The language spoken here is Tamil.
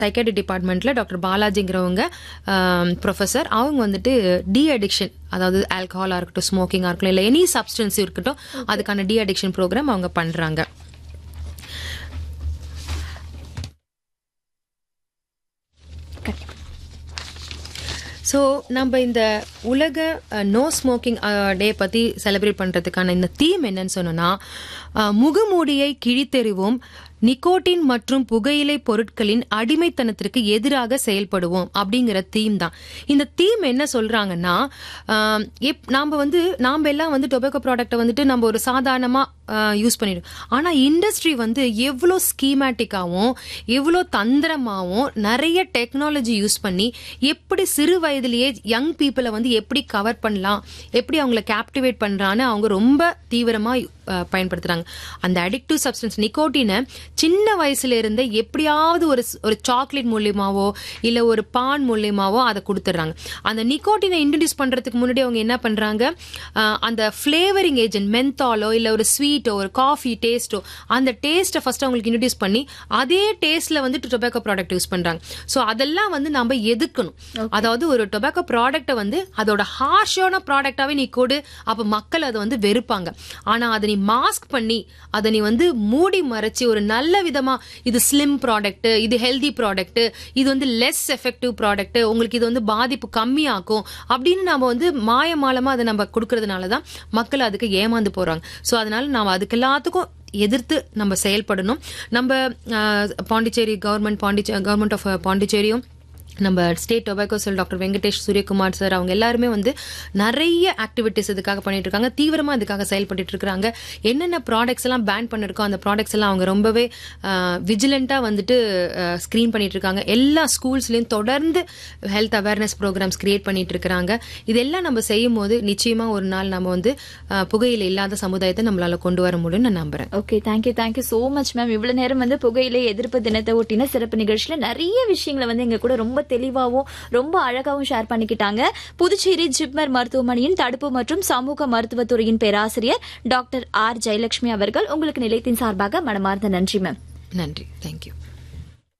சைக்காட்ரி டிபார்ட்மெண்ட்ல டாக்டர் பாலாஜிங்கிறவங்க ப்ரொஃபசர் அவங்க வந்துட்டு டி அடிக்ஷன் அதாவது ஆல்கஹாலா இருக்கட்டும் ஸ்மோக்கிங்கா இருக்கட்டும் இல்லை எனி சப்ஸ்டன்ஸ் இருக்கட்டும் அதுக்கான டி அடிக்ஷன் ப்ரோக்ராம் அவங்க பண்றாங்க ஸோ நம்ம இந்த உலக நோ ஸ்மோக்கிங் டே பற்றி செலிப்ரேட் பண்ணுறதுக்கான இந்த தீம் என்னன்னு சொன்னோன்னா அஹ், முகமூடியை கிழித்தெறிவோம் நிக்கோட்டின் மற்றும் புகையிலை பொருட்களின் அடிமைத்தனத்திற்கு எதிராக செயல்படுவோம் அப்படிங்கிற தீம் தான் இந்த தீம் என்ன சொல்றாங்கன்னா ஆஹ், எப்- நாம வந்து நாம எல்லாம் வந்து டொபாக்கோ ப்ராடக்ட்டை வந்துட்டு நம்ம ஒரு சாதாரணமா யூஸ் பண்ணிடும் ஆனா இண்டஸ்ட்ரி வந்து எவ்வளோ ஸ்கீமேட்டிக்காவும் எவ்வளோ தந்திரமாவும் நிறைய டெக்னாலஜி யூஸ் பண்ணி எப்படி சிறு வயதிலேயே யங் பீப்புளை வந்து எப்படி கவர் பண்ணலாம் எப்படி அவங்கள கேப்டிவேட் பண்றான்னு அவங்க ரொம்ப தீவிரமா அஹ், பயன்படுத்துறாங்க அந்த அடிக்டிவ் சப்ஸ்டன்ஸ் நிக்கோட்டினை சின்ன வயசுல இருந்தே எப்படியாவது ஒரு ஸ்- ஒரு சாக்லேட் மூலியமாவோ இல்ல ஒரு பான் மூலியமாவோ அதை கொடுத்துட்றாங்க அந்த நிக்கோட்டினை இன்ட்ரடியூஸ் பண்றதுக்கு முன்னாடி அவங்க என்ன பண்றாங்க அஹ், அந்த ஃபிளேவரிங் ஏஜென்ட் மென்தாலோ இல்ல ஒரு ஸ்வீட்டோ ஒரு காஃபி டேஸ்டோ அந்த டேஸ்ட்டை ஃபர்ஸ்ட் அவங்களுக்கு இன்ட்ரடியூஸ் பண்ணி அதே டேஸ்ட்ல வந்து டொபாக்கோ ப்ராடக்ட் யூஸ் பண்றாங்க ஸோ அதெல்லாம் வந்து நம்ம எதுக்கணும் அதாவது ஒரு டொபாக்கோ ப்ராடக்ட்டை வந்து அதோட ஹார்ஷான ப்ராடக்டாவே நீ கொடு அப்ப மக்கள் அதை வந்து வெறுப்பாங்க ஆனா அதை நீ மாஸ்க் பண்ணி அதை நீ வந்து மூடி மறைச்சு ஒரு நல்ல விதமா இது ஸ்லிம் ப்ராடக்ட் இது ஹெல்தி ப்ராடக்ட் இது வந்து லெஸ் எஃபெக்டிவ் ப்ராடக்ட் உங்களுக்கு இது வந்து பாதிப்பு கம்மியாக்கும் அப்படின்னு நம்ம வந்து மாயமாலமா அதை நம்ம கொடுக்கறதுனால தான் மக்கள் அதுக்கு ஏமாந்து போறாங்க ஸோ அதனால நாம அதுக்கு எல்லாத்துக்கும் எதிர்த்து நம்ம செயல்படணும் நம்ம அஹ், Pondicherry government Pondicherry government of பாண்டிச்சேரியும் நம்ம state tobacco cell doctor Venkatesh Suryakumar sir அவங்க எல்லாருமே வந்து நிறைய ஆக்டிவிட்டிஸ் இதுக்காக பண்ணிட்டு இருக்காங்க தீவிரமா இதுக்காக செயல்பட்டு இருக்காங்க என்னென்ன ப்ராடக்ட்ஸ் எல்லாம் பேன் பண்ணிருக்கோம் அந்த ப்ராடக்ட்ஸ் எல்லாம் அவங்க ரொம்பவே விஜிலண்டா வந்துட்டு ஸ்கிரீன் பண்ணிட்டு இருக்காங்க எல்லா ஸ்கூல்ஸ்லயும் தொடர்ந்து ஹெல்த் அவேர்னஸ் ப்ரோக்ராம்ஸ் கிரியேட் பண்ணிட்டு இருக்காங்க இதெல்லாம் நம்ம செய்யும் போது நிச்சயமா ஒரு நாள் நம்ம வந்து அஹ், புகையிலை இல்லாத சமுதாயத்தை நம்மளால கொண்டு வர முடியும்னு நான் நம்புறேன் okay thank you thank you so much ma'am இவ்வளவு நேரம் வந்து புகையிலை எதிர்ப்பு தினத்தை ஒட்டின சிறப்பு நிகழ்ச்சியில நிறைய விஷயங்களை வந்து எங்க கூட ரொம்ப தெளிவாவும் ரொம்ப அழகாவும் ஷேர் பண்ணிக்கிட்டாங்க புதுச்சேரி ஜிப்மர் மருத்துவமனையின் தடுப்பு மற்றும் சமூக மருத்துவத்துறையின் பேராசிரியர் டாக்டர் ஆர் ஜெயலட்சுமி அவர்கள் உங்களுக்கு நிலையத்தின் சார்பாக மனமார்ந்த நன்றி மேம் நன்றி தேங்க்யூ